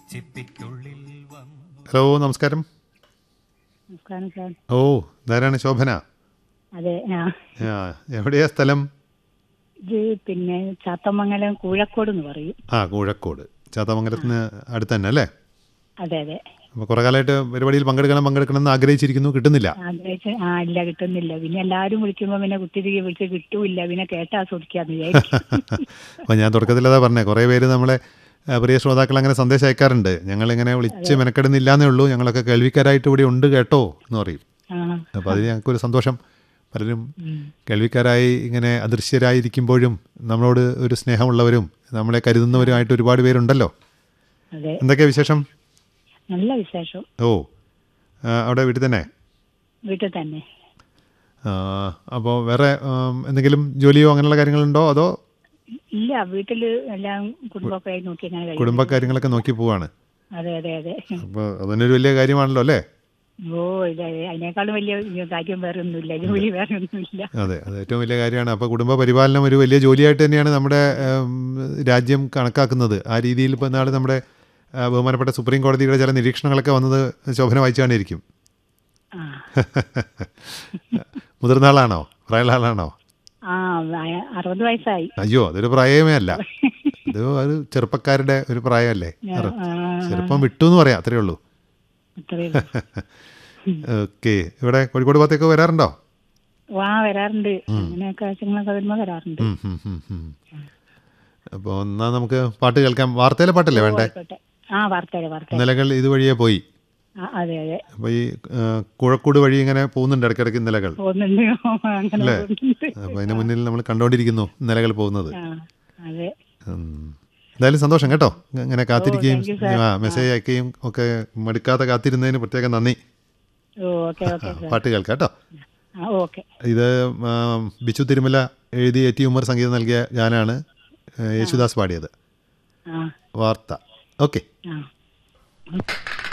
ചിപ്പിക്കുള്ളിൽ വന്നു ഹലോ നമസ്കാരം നമസ്കാരം സാർ ഓ ഇതാരാണ് ശോഭന അതെ ആ ആ എവിടെയാ സ്ഥലം ഇത് പിന്നെ ചാത്തമംഗലം കൂഴക്കോട് എന്ന് പറയും ആ കൂഴക്കോട് ചാത്തമംഗലത്തിന് അടുത്ത് തന്നെ അല്ലേ അതെ അതെ അപ്പോൾ കുറേ കാലമായിട്ട് പരിപാടിയിൽ പങ്കെടുക്കണം പങ്കെടുക്കണം എന്ന് ആഗ്രഹിച്ചിരിക്കുന്നു കിട്ടുന്നില്ല ആഗ്രഹിച്ച് ആ ഇല്ല കിട്ടുന്നില്ല പിന്നെ എല്ലാവരും വിളിക്കുമ്പോൾ പിന്നെ കുത്തിരികെ വിളിച്ച് കിട്ടൂല്ല പിന്നെ കേട്ട് ആസ്വദിക്കാന്ന് വിചാരിക്കും അപ്പോൾ ഞാൻ തുടക്കത്തിൽ അതാ പറഞ്ഞത് കുറേ പേര് നമ്മളെ ആ, പ്രിയ ശ്രോതാക്കൾ അങ്ങനെ സന്ദേശം അയക്കാറുണ്ട് ഞങ്ങളിങ്ങനെ വിളിച്ച് മെനക്കെടുന്നില്ലാന്നേ ഉള്ളൂ ഞങ്ങളൊക്കെ കേൾവിക്കാരായിട്ട് ഇവിടെ ഉണ്ട് കേട്ടോ എന്ന് പറയും ആ അപ്പോൾ അതിൽ ഞങ്ങൾക്കൊരു സന്തോഷം പലരും ഉം. കേൾവിക്കാരായി ഇങ്ങനെ അദൃശ്യരായിരിക്കുമ്പോഴും നമ്മളോട് ഒരു സ്നേഹമുള്ളവരും നമ്മളെ കരുതുന്നവരുമായിട്ട് ഒരുപാട് പേരുണ്ടല്ലോ അതെ എന്തൊക്കെയാ വിശേഷം നല്ല വിശേഷം ഓ ആ, അവിടെ വീട്ടിൽ തന്നെ വീട്ടിൽ തന്നെ അപ്പോൾ വേറെ ആം, എന്തെങ്കിലും ജോലിയോ അങ്ങനെയുള്ള കാര്യങ്ങളുണ്ടോ അതോ ഇല്ല വീട്ടില് എല്ലാം കുടുംബമൊക്കെ ആയി നോക്കി അങ്ങനെ കഴിയും കുടുംബക്കാര്യങ്ങളൊക്കെ നോക്കി പോവാണ് അതെ അതെ അതെ അപ്പോൾ അതൊന്നൊരു വലിയ കാര്യമാണല്ലോ അല്ലേ ഓ ഇല്ല അതിനേക്കാളും വലിയ കാര്യം വേറെ ഒന്നുമില്ല ജോലി വേറെ ഒന്നുമില്ല അതെ അത് ഏറ്റവും വലിയ കാര്യമാണ് അപ്പോൾ കുടുംബ പരിപാലനം ഒരു വലിയ ജോലിയായിട്ട് തന്നെയാണ് നമ്മുടെ ഉം, രാജ്യം കണക്കാക്കുന്നത് ആ രീതിയിൽ ഇപ്പോൾ നാളെ നമ്മുടെ ആ, ബഹുമാനപ്പെട്ട സുപ്രീം കോടതിയുടെ ചില നിരീക്ഷണങ്ങളൊക്കെ വന്നത് ശോഭന വായിച്ചാണിരിക്കും ആ മുതിർന്ന ആളാണോ പ്രായമുള്ള ആളാണോ ആ വയ- അറുപത് വയസ്സായി അയ്യോ അതൊരു പ്രായമേ അല്ല ഇത് ഒരു ചെറുപ്പക്കാരുടെ ഒരു പ്രായമല്ലേ അറ- ആ, ചെറുപ്പം വിട്ടു എന്ന് പറയാം അത്രേ ഉള്ളൂ അത്രയേ ഉള്ളൂ. ഓക്കെ ഇവിടെ കോഴിക്കോട് ഭാഗത്തേക്ക് വരാറുണ്ടോ വാ വരാറുണ്ട് അങ്ങനെയൊക്കെ ആവശ്യങ്ങളൊക്കെ വരുമ്പോ വരാറുണ്ട് ഉം, ഉം, ഉം, ഉം. അപ്പോൾ എന്നാ നമുക്ക് പാട്ട് കേൾക്കാം വാർത്തയിലെ പാട്ടല്ലേ വേണ്ടേ ആയിക്കോട്ടെ ആ വാർത്തയുടെ വാർത്ത നിലകൾ ഇതുവഴിയേ പോയി ആ, അതെ അതെ അപ്പോൾ ഈ ആ, കുഴക്കൂട് വഴി ഇങ്ങനെ പോകുന്നുണ്ട് ഇടയ്ക്കിടയ്ക്ക് നിലകൾ പോകുന്നുണ്ട് അങ്ങനെ അല്ലേ? പോകുന്നുണ്ട് അപ്പോൾ അതിന് മുന്നിൽ നമ്മൾ കണ്ടുകൊണ്ടിരിക്കുന്നു നിലകൾ പോകുന്നത് ആ അതെ ഉം. എന്തായാലും സന്തോഷം കേട്ടോ ഇങ്ങനെ കാത്തിരിക്കുകയും thank you, sir. ആ മെസ്സേജ് അയക്കുകയും ഒക്കെ മടുക്കാതെ കാത്തിരുന്നതിന് പ്രത്യേകം നന്ദി ഓ ഓക്കെ ഓക്കെ സാർ പാട്ട് കേൾക്കാം കേട്ടോ ആ ഓക്കെ ഇത് ആ, ബിച്ചു തിരുമല എഴുതി എ ടി ഉമ്മർ സംഗീതം നൽകിയ ഗാനാണ് ആ, യേശുദാസ് പാടിയത് ആ വാർത്ത ഓക്കെ ആ